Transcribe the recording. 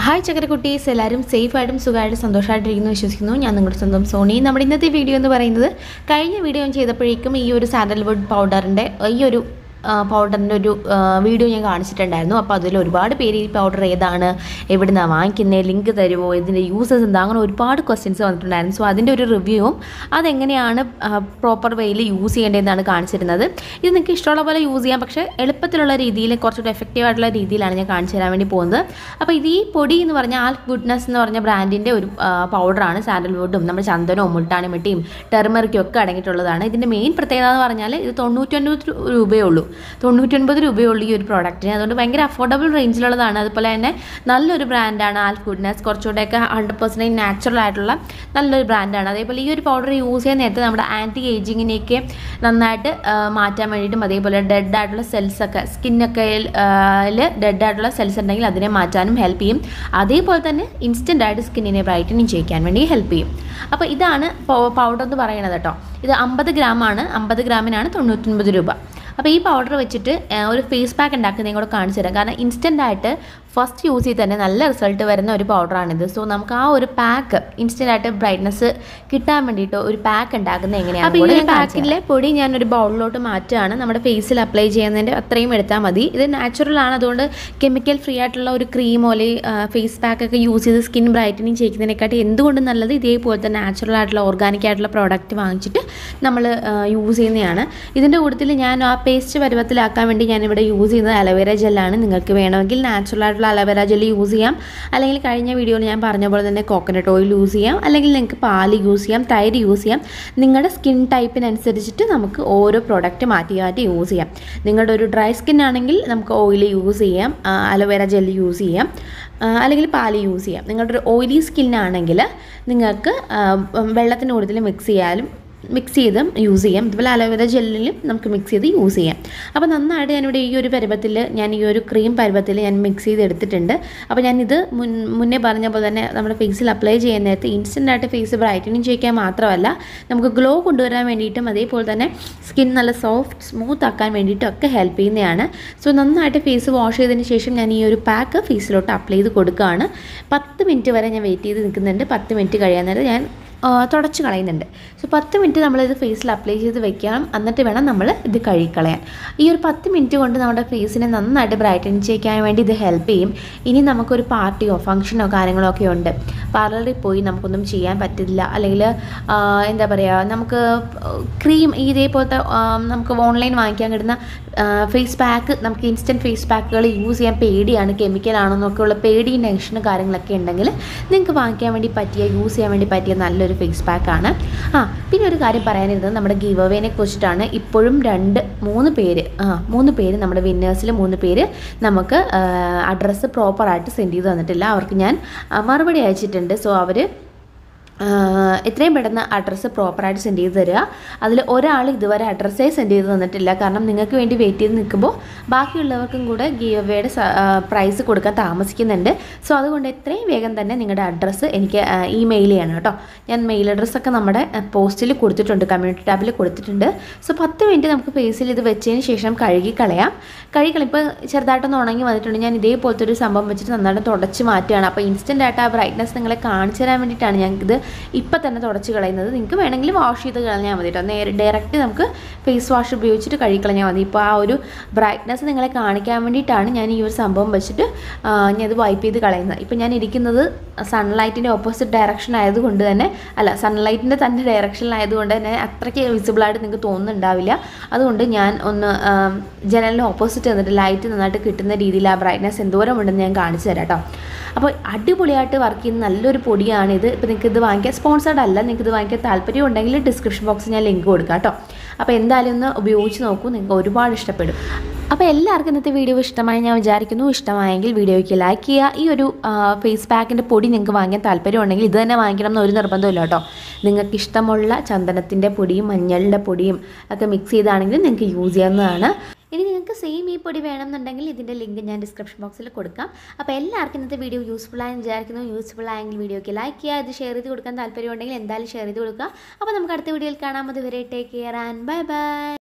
hi ചക്കരക്കുട്ടീസ് എല്ലാവരും സേഫായിട്ടും സുഖമായിട്ടും സന്തോഷമായിട്ടിരിക്കുന്നു വിശ്വസിക്കുന്നു ഞാൻ നിങ്ങളുടെ സ്വന്തം സോണി നമ്മുടെ ഇന്നത്തെ വീഡിയോ എന്ന് പറയുന്നത് കഴിഞ്ഞ വീഡിയോ ഞാൻ ചെയ്തപ്പോഴേക്കും ഈ ഒരു സാൻഡൽവുഡ് പൗഡറിൻ്റെ ഈ ഒരു പൗഡറിൻ്റെ ഒരു ആ, വീഡിയോ ഞാൻ കാണിച്ചിട്ടുണ്ടായിരുന്നു അപ്പോൾ അതിൽ ഒരുപാട് പേര് ഈ പൗഡർ ഏതാണ് എവിടെ നിന്നാണ് വാങ്ങിക്കുന്നത് ലിങ്ക് തരുമോ ഇതിൻ്റെ യൂസസ് എന്താ അങ്ങനെ ഒരുപാട് ക്വസ്റ്റ്യൻസ് വന്നിട്ടുണ്ടായിരുന്നു സോ അതിൻ്റെ ഒരു റിവ്യൂവും അതെങ്ങനെയാണ് പ്രോപ്പർ വേയിൽ യൂസ് ചെയ്യേണ്ടതെന്നാണ് കാണിച്ചിരുന്നത് ഇത് നിങ്ങൾക്ക് ഇഷ്ടമുള്ള പോലെ യൂസ് ചെയ്യാം പക്ഷേ എളുപ്പത്തിലുള്ള രീതിയിൽ കുറച്ചുകൂടി എഫക്റ്റീവ് ആയിട്ടുള്ള രീതിയിലാണ് ഞാൻ കാണിച്ചു തരാൻ വേണ്ടി പോകുന്നത് അപ്പോൾ ഇത് ഈ പൊടി എന്ന് പറഞ്ഞാൽ ആൽ ഗുഡ്നസ് എന്ന് പറഞ്ഞ ബ്രാൻഡിൻ്റെ ഒരു പൗഡറാണ് സാൻഡൽവുഡും നമ്മുടെ ചന്ദനവും മുൾട്ടാണി മിട്ടിയും ടെർമറിക്കും ഒക്കെ അടങ്ങിയിട്ടുള്ളതാണ് ഇതിൻ്റെ മെയിൻ പ്രത്യേകത എന്ന് പറഞ്ഞാൽ ഇത് തൊണ്ണൂറ്റൊൻപത് രൂപയേ ഉള്ളൂ തൊണ്ണൂറ്റൊൻപത് രൂപയേ ഉള്ളൂ ഈ ഒരു പ്രോഡക്റ്റിന് അതുകൊണ്ട് ഭയങ്കര അഫോർഡബിൾ റേഞ്ചിലുള്ളതാണ് അതുപോലെ തന്നെ നല്ലൊരു ബ്രാൻഡാണ് ആൽ ഗുഡ്നസ് കുറച്ചുകൂടെയൊക്കെ ഹൺഡ്രഡ് പെർസെൻറ്റേജ് നാച്ചുറൽ ആയിട്ടുള്ള നല്ലൊരു ബ്രാൻഡാണ് അതേപോലെ ഈ ഒരു പൗഡർ യൂസ് ചെയ്യാൻ നേരത്തെ നമ്മുടെ ആൻറ്റി ഏജിങ്ങിനെയൊക്കെ നന്നായിട്ട് ആ, മാറ്റാൻ വേണ്ടിയിട്ടും അതേപോലെ ഡെഡ് ആയിട്ടുള്ള സെൽസ് ഒക്കെ സ്കിന്നൊക്കെ ഡെഡ് ആയിട്ടുള്ള സെൽസ് ഉണ്ടെങ്കിൽ അതിനെ മാറ്റാനും ഹെൽപ്പ് ചെയ്യും അതേപോലെ തന്നെ ഇൻസ്റ്റൻ്റ് ആയിട്ട് സ്കിന്നിനെ ബ്രൈറ്റനിങ് ചെയ്യിക്കാൻ വേണ്ടി ഹെൽപ്പ് ചെയ്യും അപ്പോൾ ഇതാണ് പൗഡർ എന്ന് പറയുന്നത് കേട്ടോ ഇത് അമ്പത് ഗ്രാമാണ് അമ്പത് ഗ്രാമിനാണ് തൊണ്ണൂറ്റൊൻപത് രൂപ അപ്പോൾ ഈ പൗഡർ വെച്ചിട്ട് ആ, ഒരു ഫേസ് പാക്ക് ഉണ്ടാക്കുന്നതും കൂടെ കാണിച്ചു തരാം കാരണം ഇൻസ്റ്റൻ്റ് ആയിട്ട് ഫസ്റ്റ് യൂസ് ചെയ്ത് തന്നെ നല്ല റിസൾട്ട് വരുന്ന ഒരു പൗഡറാണിത് സോ നമുക്ക് ആ ഒരു പാക്ക് ഇൻസ്റ്റൻ്റ് ആയിട്ട് ബ്രൈറ്റ്നസ് കിട്ടാൻ വേണ്ടിയിട്ട് ഒരു പാക്ക് ഉണ്ടാക്കുന്നത് എങ്ങനെയാണ് അപ്പോൾ ഈ പാക്കിലെ പൊടി ഞാൻ ഒരു ബൗളിലോട്ട് മാറ്റുകയാണ് നമ്മുടെ ഫേസിൽ അപ്ലൈ ചെയ്യുന്നതിൻ്റെ അത്രയും എടുത്താൽ മതി ഇത് നാച്ചുറൽ ആണ് അതുകൊണ്ട് കെമിക്കൽ ഫ്രീ ആയിട്ടുള്ള ഒരു ക്രീമോ അല്ലെങ്കിൽ ഫേസ് പാക്ക് ഒക്കെ യൂസ് ചെയ്ത് സ്കിൻ ബ്രൈറ്റനിങ് ചെയ്യുന്നതിനെക്കാട്ടി എന്തുകൊണ്ടും നല്ലത് ഇതേപോലത്തെ നാച്ചുറൽ ആയിട്ടുള്ള ഓർഗാനിക് ആയിട്ടുള്ള പ്രോഡക്റ്റ് വാങ്ങിച്ചിട്ട് നമ്മൾ യൂസ് ചെയ്യുന്നതാണ് ഇതിൻ്റെ കൂട്ടത്തിൽ ഞാൻ ആ പേസ്റ്റ് പരുവത്തിലാക്കാൻ വേണ്ടി ഞാനിവിടെ യൂസ് ചെയ്യുന്നത് അലോവേര ജെല്ലാണ് നിങ്ങൾക്ക് വേണമെങ്കിൽ നാച്ചുറൽ ആയിട്ടുള്ള അലോവേര ജെൽ യൂസ് ചെയ്യാം അല്ലെങ്കിൽ കഴിഞ്ഞ വീഡിയോയിൽ ഞാൻ പറഞ്ഞ പോലെ തന്നെ കോക്കനട്ട് ഓയിൽ യൂസ് ചെയ്യാം അല്ലെങ്കിൽ നിങ്ങൾക്ക് പാല് യൂസ് ചെയ്യാം തൈര് യൂസ് ചെയ്യാം നിങ്ങളുടെ സ്കിൻ ടൈപ്പിനനുസരിച്ചിട്ട് നമുക്ക് ഓരോ പ്രോഡക്റ്റ് മാറ്റി മാറ്റി യൂസ് ചെയ്യാം നിങ്ങളുടെ ഒരു ഡ്രൈ സ്കിൻ ആണെങ്കിൽ നമുക്ക് ഓയിൽ യൂസ് ചെയ്യാം അലോവേര ജെൽ യൂസ് ചെയ്യാം ആ, അല്ലെങ്കിൽ പാല് യൂസ് ചെയ്യാം നിങ്ങളുടെ ഒരു ഓയിലി സ്കിന്നാണെങ്കിൽ നിങ്ങൾക്ക് ആ, വെള്ളത്തിൻ്റെ കൂടുതൽ മിക്സ് ചെയ്യാനും മിക്സ് ചെയ്ത് യൂസ് ചെയ്യാം ഇതുപോലെ അലോവേര ജെല്ലിലും നമുക്ക് മിക്സ് ചെയ്ത് യൂസ് ചെയ്യാം അപ്പോൾ നന്നായിട്ട് ഞാനിവിടെ ഈ ഒരു പരുവത്തിൽ ഞാൻ ഈ ഒരു ക്രീം പരുവത്തിൽ ഞാൻ മിക്സ് ചെയ്ത് എടുത്തിട്ടുണ്ട് അപ്പോൾ ഞാനിത് മുൻ മുന്നേ പറഞ്ഞ പോലെ തന്നെ നമ്മുടെ ഫേസിൽ അപ്ലൈ ചെയ്യുന്ന നേരത്ത് ഇൻസ്റ്റൻ്റ് ആയിട്ട് ഫേസ് ബ്രൈറ്റനിങ് ചെയ്യിക്കാൻ മാത്രമല്ല നമുക്ക് ഗ്ലോ കൊണ്ടുവരാൻ വേണ്ടിയിട്ടും അതേപോലെ തന്നെ സ്കിൻ നല്ല സോഫ്റ്റ് സ്മൂത്ത് ആക്കാൻ വേണ്ടിയിട്ടും ഒക്കെ ഹെൽപ്പ് ചെയ്യുന്നതാണ് സോ നന്നായിട്ട് ഫേസ് വാഷ് ചെയ്തതിന് ശേഷം ഞാൻ ഈ ഒരു പാക്ക് ഫേസിലോട്ട് അപ്ലൈ ചെയ്ത് കൊടുക്കുകയാണ് പത്ത് മിനിറ്റ് വരെ ഞാൻ വെയിറ്റ് ചെയ്ത് നിൽക്കുന്നുണ്ട് പത്ത് മിനിറ്റ് കഴിയാൻ നേരം ഞാൻ ആ, തുടച്ച് കളയുന്നുണ്ട് സോ പത്ത് മിനിറ്റ് നമ്മളിത് ഫേസിൽ അപ്ലൈ ചെയ്ത് വെക്കണം എന്നിട്ട് വേണം നമ്മൾ ഇത് കഴുകിക്കളയാൻ ഈ ഒരു പത്ത് മിനിറ്റ് കൊണ്ട് നമ്മുടെ ഫേസിനെ നന്നായിട്ട് ബ്രൈറ്റൻ ചെയ്യിക്കാൻ വേണ്ടി ഇത് ഹെൽപ്പ് ചെയ്യും ഇനി നമുക്കൊരു പാർട്ടിയോ ഫംഗ്ഷനോ കാര്യങ്ങളോ ഒക്കെ ഉണ്ട് പാർലറിൽ പോയി നമുക്കൊന്നും ചെയ്യാൻ പറ്റില്ല അല്ലെങ്കിൽ ആ, എന്താ പറയുക നമുക്ക് ക്രീം ഇതേപോലത്തെ ആ, നമുക്ക് ഓൺലൈൻ വാങ്ങിക്കാൻ കിട്ടുന്ന ഫേസ് പാക്ക് നമുക്ക് ഇൻസ്റ്റൻറ്റ് ഫേസ് പാക്കുകൾ യൂസ് ചെയ്യാൻ പേടിയാണ് കെമിക്കലാണെന്നൊക്കെ ഉള്ള പേടിയും ടെൻഷനും കാര്യങ്ങളൊക്കെ ഉണ്ടെങ്കിൽ നിങ്ങൾക്ക് വാങ്ങിക്കാൻ വേണ്ടി പറ്റിയ യൂസ് ചെയ്യാൻ വേണ്ടി പറ്റിയ നല്ലൊരു ഫേസ് പാക്കാണ് ആ പിന്നെ ഒരു കാര്യം പറയാനിരുന്നത് നമ്മുടെ ഗീവ് അവേനെ കുറിച്ചിട്ടാണ് ഇപ്പോഴും രണ്ട് മൂന്ന് പേര് ആ മൂന്ന് പേര് നമ്മുടെ വിന്നേഴ്സിൽ മൂന്ന് പേര് നമുക്ക് അഡ്രസ്സ് പ്രോപ്പറായിട്ട് സെൻഡ് ചെയ്ത് തന്നിട്ടില്ല അവർക്ക് ഞാൻ ആ, മറുപടി അയച്ചിട്ടുണ്ട് സോ അവർ ആഹ് എത്രയും പെട്ടെന്ന് അഡ്രസ്സ് പ്രോപ്പറായിട്ട് സെൻഡ് ചെയ്ത് തരിക അതിൽ ഒരാൾ ഇതുവരെ അഡ്രസ്സേ സെൻഡ് ചെയ്ത് തന്നിട്ടില്ല കാരണം നിങ്ങൾക്ക് വേണ്ടി വെയിറ്റ് ചെയ്ത് നിൽക്കുമ്പോൾ ബാക്കിയുള്ളവർക്കും കൂടെ ഗീവ് അവയുടെ പ്രൈസ് കൊടുക്കാൻ താമസിക്കുന്നുണ്ട് സോ അതുകൊണ്ട് എത്രയും വേഗം തന്നെ നിങ്ങളുടെ അഡ്രസ്സ് എനിക്ക് ഇമെയിൽ ചെയ്യണം കേട്ടോ ഞാൻ മെയിൽ അഡ്രസ്സൊക്കെ നമ്മുടെ പോസ്റ്റിൽ കൊടുത്തിട്ടുണ്ട് കമ്മ്യൂണിറ്റി ടാബിൽ കൊടുത്തിട്ടുണ്ട് സോ പത്ത് മിനിറ്റ് നമുക്ക് ഫേസിൽ ഇത് വെച്ചതിന് ശേഷം കഴുകി കളയാം കഴുകി കളയും ഇപ്പോൾ ചെറുതായിട്ടൊന്ന് ഉണങ്ങി വന്നിട്ടുണ്ട് ഞാൻ ഇതേപോലത്തെ ഒരു സംഭവം വെച്ചിട്ട് നന്നായിട്ട് തുടച്ച് മാറ്റുകയാണ് അപ്പോൾ ഇൻസ്റ്റൻ്റ് ആയിട്ട് ആ ബ്രൈറ്റ്നസ് നിങ്ങളെ കാണിച്ചു തരാൻ വേണ്ടിയിട്ടാണ് ഞാൻ ഇത് ഇപ്പം തന്നെ തുടച്ച് കളയുന്നത് നിങ്ങൾക്ക് വേണമെങ്കിൽ വാഷ് ചെയ്ത് കളഞ്ഞാൽ മതി കേട്ടോ നേരെ ഡയറക്റ്റ് നമുക്ക് ഫേസ് വാഷ് ഉപയോഗിച്ചിട്ട് കഴുകി കളഞ്ഞാൽ മതി ഇപ്പോൾ ആ ഒരു ബ്രൈറ്റ്നസ് നിങ്ങളെ കാണിക്കാൻ വേണ്ടിയിട്ടാണ് ഞാൻ ഈ ഒരു സംഭവം വെച്ചിട്ട് ആ, ഞാൻ ഇത് വൈപ്പ് ചെയ്ത് കളയുന്നത് ഇപ്പം ഞാൻ ഇരിക്കുന്നത് സൺലൈറ്റിൻ്റെ ഓപ്പോസിറ്റ് ഡയറക്ഷൻ ആയതുകൊണ്ട് തന്നെ അല്ല സൺലൈറ്റിൻ്റെ തന്നെ ഡയറക്ഷനിലായതുകൊണ്ട് തന്നെ അത്രയ്ക്ക് വിസിബിളായിട്ട് നിങ്ങൾക്ക് തോന്നുന്നുണ്ടാവില്ല അതുകൊണ്ട് ഞാൻ ഒന്ന് ആ, ജനലിൻ്റെ ഓപ്പോസിറ്റ് നിന്നിട്ട് ലൈറ്റ് നന്നായിട്ട് കിട്ടുന്ന രീതിയിൽ ആ ബ്രൈറ്റ്നസ് എന്തോരം ഉണ്ടെന്ന് ഞാൻ കാണിച്ചു തരാം കേട്ടോ അപ്പോൾ അടിപൊളിയായിട്ട് വർക്ക് ചെയ്യുന്ന നല്ലൊരു പൊടിയാണിത് ഇപ്പോൾ നിങ്ങൾക്ക് ഇത് വാങ്ങിക്കാൻ സ്പോൺസർഡ് അല്ല നിങ്ങൾക്ക് ഇത് വാങ്ങിക്കാൻ താല്പര്യം ഉണ്ടെങ്കിൽ ഡിസ്ക്രിപ്ഷൻ ബോക്സിൽ ഞാൻ ലിങ്ക് കൊടുക്കാം കേട്ടോ അപ്പോൾ എന്തായാലും ഒന്ന് ഉപയോഗിച്ച് നോക്കൂ നിങ്ങൾക്ക് ഒരുപാട് ഇഷ്ടപ്പെടും അപ്പോൾ എല്ലാവർക്കും ഇന്നത്തെ വീഡിയോ ഇഷ്ടമായി ഞാൻ വിചാരിക്കുന്നു ഇഷ്ടമായെങ്കിൽ വീഡിയോയ്ക്ക് ലൈക്ക് ചെയ്യുക ഈ ഒരു ഫേസ് പാക്കിൻ്റെ പൊടി നിങ്ങൾക്ക് വാങ്ങിക്കാൻ താല്പര്യം ഉണ്ടെങ്കിൽ ഇത് തന്നെ വാങ്ങിക്കണം എന്ന് ഒരു നിർബന്ധമില്ല കേട്ടോ നിങ്ങൾക്ക് ഇഷ്ടമുള്ള ചന്ദനത്തിൻ്റെ പൊടിയും മഞ്ഞളിൻ്റെ പൊടിയും ഒക്കെ മിക്സ് ചെയ്താണെങ്കിൽ നിങ്ങൾക്ക് യൂസ് ചെയ്യാവുന്നതാണ് ഇനി നിങ്ങൾക്ക് സെയിം ഈ പൊടി വേണമെന്നുണ്ടെങ്കിൽ ഇതിൻ്റെ ലിങ്ക് ഞാൻ ഡിസ്ക്രിപ്ഷൻ ബോക്സിൽ കൊടുക്കാം അപ്പോൾ എല്ലാവർക്കും ഇന്നത്തെ വീഡിയോ യൂസ്ഫുൾ ആയെന്ന് വിചാരിക്കുന്നു യൂസ്ഫുൾ ആയെങ്കിൽ വീഡിയോയ്ക്ക് ലൈക്ക് ചെയ്യുക ഇത് ഷെയർ ചെയ്ത് കൊടുക്കാൻ താല്പര്യമുണ്ടെങ്കിൽ എന്തായാലും ഷെയർ ചെയ്ത് കൊടുക്കുക അപ്പോൾ നമുക്ക് അടുത്ത വീഡിയോയിൽ കാണാം അതുവരെ take care and bye by